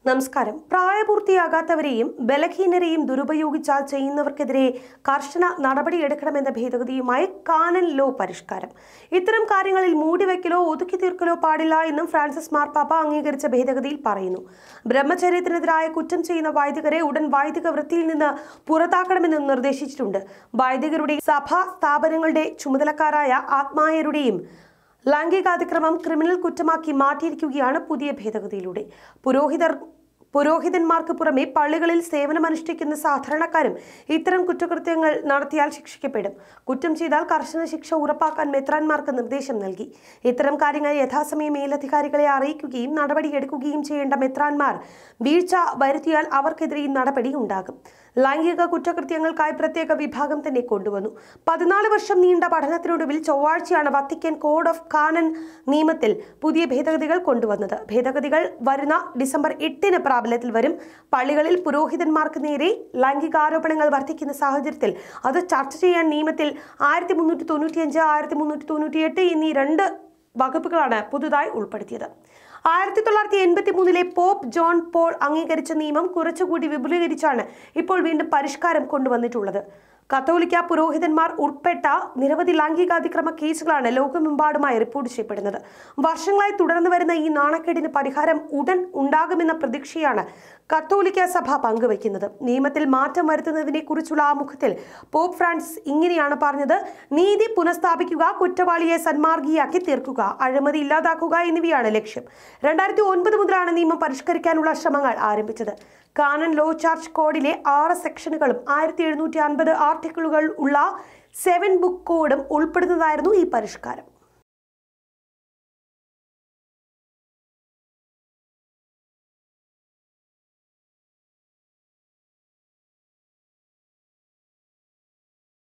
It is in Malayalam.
നമസ്കാരം പ്രായപൂർത്തിയാകാത്തവരെയും ബലഹീനരെയും ദുരുപയോഗിച്ചാൽ ചെയ്യുന്നവർക്കെതിരെ കർശന നടപടിയെടുക്കണമെന്ന ഭേദഗതിയുമായി കാനൻ ലോ പരിഷ്കാരം ഇത്തരം കാര്യങ്ങളിൽ മൂടിവെക്കലോ ഒതുക്കി തീർക്കലോ പാടില്ല എന്നും ഫ്രാൻസിസ് മാർപ്പാപ്പ അംഗീകരിച്ച ഭേദഗതിയിൽ പറയുന്നു ബ്രഹ്മചര്യത്തിനെതിരായ കുറ്റം ചെയ്യുന്ന വൈദികരെ ഉടൻ വൈദിക വൃത്തിയിൽ നിന്ന് പുറത്താക്കണമെന്നും നിർദ്ദേശിച്ചിട്ടുണ്ട് വൈദികരുടെ സഭാ സ്ഥാപനങ്ങളുടെ ചുമതലക്കാരായ ആത്മായരുടെയും ലൈംഗികാതിക്രമം ക്രിമിനൽ കുറ്റമാക്കി മാറ്റിയിരിക്കുകയാണ് പുതിയ ഭേദഗതിയിലൂടെ പുരോഹിതർ പുരോഹിതന്മാർക്ക് പുറമെ പള്ളികളിൽ സേവനമനുഷ്ഠിക്കുന്ന സാധാരണക്കാരും ഇത്തരം കുറ്റകൃത്യങ്ങൾ നടത്തിയാൽ ശിക്ഷിക്കപ്പെടും കുറ്റം ചെയ്താൽ കർശന ശിക്ഷ ഉറപ്പാക്കാൻ മെത്രാന്മാർക്ക് നിർദ്ദേശം നൽകി ഇത്തരം കാര്യങ്ങൾ യഥാസമയം മേലധികാരികളെ അറിയിക്കുകയും നടപടിയെടുക്കുകയും ചെയ്യേണ്ട മെത്രാന്മാർ വീഴ്ച വരുത്തിയാൽ അവർക്കെതിരെയും നടപടി ഉണ്ടാകും ലൈംഗിക കുറ്റകൃത്യങ്ങൾക്കായി പ്രത്യേക വിഭാഗം തന്നെ കൊണ്ടുവന്നു പതിനാല് വർഷം നീണ്ട പഠനത്തിനൊടുവിൽ ചൊവ്വാഴ്ചയാണ് വത്തിക്കാൻ കോഡ് ഓഫ് കാനൻ നിയമത്തിൽ പുതിയ ഭേദഗതികൾ കൊണ്ടുവന്നത് ഭേദഗതികൾ വരുന്ന ഡിസംബർ എട്ടിന് പ്രാബല്യത്തിൽ വരും പള്ളികളിൽ പുരോഹിതന്മാർക്ക് നേരെ ലൈംഗികാരോപണങ്ങൾ വർദ്ധിക്കുന്ന സാഹചര്യത്തിൽ അത് ചർച്ച ചെയ്യാൻ നിയമത്തിൽ ആയിരത്തി മുന്നൂറ്റി തൊണ്ണൂറ്റിയഞ്ച് ആയിരത്തി മുന്നൂറ്റി തൊണ്ണൂറ്റിയെട്ട് എന്നീ രണ്ട് വകുപ്പുകളാണ് പുതുതായി ഉൾപ്പെടുത്തിയത് ആയിരത്തി തൊള്ളായിരത്തി എൺപത്തി മൂന്നിലെ പോപ്പ് ജോൺ പോൾ അംഗീകരിച്ച നിയമം കുറച്ചുകൂടി വിപുലീകരിച്ചാണ് ഇപ്പോൾ വീണ്ടും പരിഷ്കാരം കൊണ്ടുവന്നിട്ടുള്ളത് കത്തോലിക്ക പുരോഹിതന്മാർ ഉൾപ്പെട്ട നിരവധി ലൈംഗികാതിക്രമ കേസുകളാണ് ലോകമെമ്പാടുമായി റിപ്പോർട്ട് ചെയ്യപ്പെടുന്നത് വർഷങ്ങളായി തുടർന്നു വരുന്ന ഈ നാണക്കേടിന് പരിഹാരം ഉടൻ ഉണ്ടാകുമെന്ന പ്രതീക്ഷയാണ് കത്തോലിക്ക സഭ പങ്കുവയ്ക്കുന്നത് നിയമത്തിൽ മാറ്റം വരുത്തുന്നതിനെ കുറിച്ചുള്ള ആമുഖത്തിൽ പോപ്പ് ഫ്രാൻസിസ് ഇങ്ങനെയാണ് പറഞ്ഞത് നീതി പുനഃസ്ഥാപിക്കുക കുറ്റവാളിയെ സന്മാർഗിയാക്കി തീർക്കുക അഴിമതി ഇല്ലാതാക്കുക എന്നിവയാണ് ലക്ഷ്യം രണ്ടായിരത്തി ഒൻപത് മുതലാണ് നിയമം പരിഷ്കരിക്കാനുള്ള ശ്രമങ്ങൾ ആരംഭിച്ചത് കാനൻ ലോ ചാർജ് കോഡിലെ ആറ് സെക്ഷനുകളും ആയിരത്തി എഴുന്നൂറ്റി അൻപത് ആർട്ടിക്കിളുകൾ ഉള്ള സെവൻ ബുക്ക് കോഡും ഉൾപ്പെടുന്നതായിരുന്നു ഈ പരിഷ്കാരം